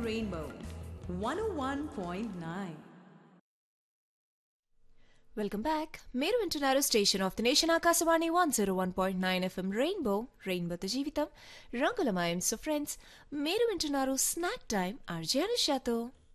Rainbow 101.9. Welcome back మీరు వింటున్నారు station of the nation Akashvani one zero one point nine FM rainbow రెయిన్బోతో జీవితం రంగులమయం సో ఫ్రెండ్స్ మీరు వింటున్నారు స్నాక్ టైం ఆర్జే అనుషాతో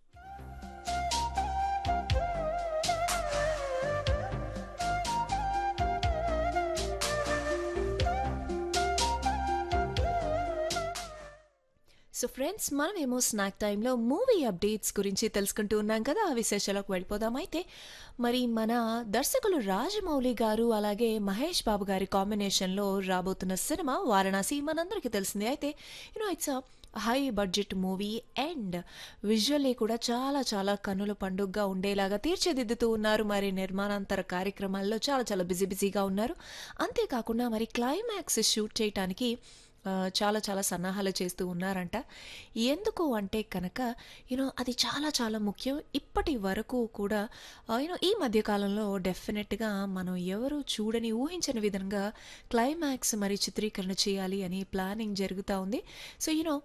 సో ఫ్రెండ్స్ మనమేమో స్నాక్ టైంలో మూవీ అప్డేట్స్ గురించి తెలుసుకుంటూ ఉన్నాం కదా ఆ విశేషాలకు వెళ్ళిపోదాం అయితే మరి మన దర్శకులు రాజమౌళి గారు అలాగే మహేష్ బాబు గారి కాంబినేషన్లో రాబోతున్న సినిమా వారణాసి మనందరికీ తెలిసిందే అయితే you know it's a high budget movie and visually కూడా చాలా చాలా కన్నుల పండుగగా ఉండేలాగా తీర్చిదిద్దుతూ ఉన్నారు మరి నిర్మాణాంతర కార్యక్రమాల్లో చాలా చాలా బిజీ బిజీగా ఉన్నారు అంతేకాకుండా మరి క్లైమాక్స్ షూట్ చేయడానికి ఆ, చాలా చాలా సన్నాహాలు చేస్తూ ఉన్నారంట ఎందుకు అంటే కనుక యూనో అది చాలా చాలా ముఖ్యం ఇప్పటి వరకు కూడా యూనో ఈ మధ్యకాలంలో డెఫినెట్గా మనం ఎవరు చూడని ఊహించని విధంగా క్లైమాక్స్ మరి చిత్రీకరణ చేయాలి అని ప్లానింగ్ జరుగుతూ ఉంది సో యూనో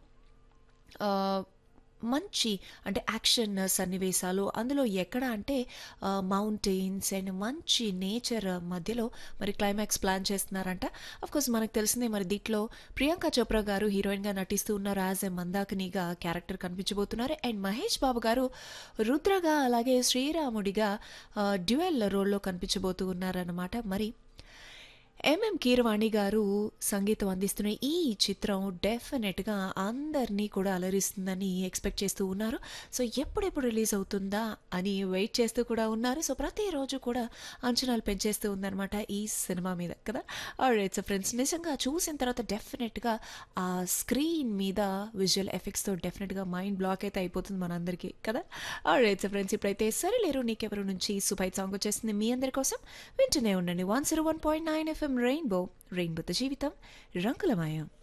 మంచి అంటే యాక్షన్ సన్నివేశాలు అందులో ఎక్కడ అంటే మౌంటైన్స్ అండ్ మంచి నేచర్ మధ్యలో మరి క్లైమాక్స్ ప్లాన్ చేస్తున్నారంట కోర్స్ మనకు తెలిసిందే మరి దీంట్లో ప్రియాంక చోప్రా గారు హీరోయిన్గా నటిస్తూ ఉన్నారు యాజ్ ఎ మందాకినిగా క్యారెక్టర్ కనిపించబోతున్నారు అండ్ మహేష్ బాబు గారు రుద్రగా అలాగే శ్రీరాముడిగా డ్యూయల్ రోల్లో కనిపించబోతూ ఉన్నారన్నమాట మరి ఎంఎం కీరవాణి గారు సంగీతం అందిస్తున్న ఈ చిత్రం డెఫినెట్గా అందరినీ కూడా అలరిస్తుందని ఎక్స్పెక్ట్ చేస్తూ ఉన్నారు సో ఎప్పుడెప్పుడు రిలీజ్ అవుతుందా అని వెయిట్ చేస్తూ కూడా ఉన్నారు సో ప్రతిరోజు కూడా అంచనాలు పెంచేస్తూ ఉందన్నమాట ఈ సినిమా మీద కదా ఆల్రైట్ సో ఫ్రెండ్స్ నిజంగా చూసిన తర్వాత డెఫినెట్గా ఆ స్క్రీన్ మీద విజువల్ ఎఫెక్ట్స్తో డెఫినెట్గా మైండ్ బ్లాక్ అయితే అయిపోతుంది మనందరికీ కదా ఆల్రైట్ సో ఫ్రెండ్స్ ఇప్పుడైతే సరేలేరు నీకెవరు నుంచి సూపర్ సాంగ్ వచ్చేసింది మీ అందరి కోసం వింటూనే ఉండండి one zero one point nine FM rainbow రెయిన్బోతో జీవితం రంగులమయం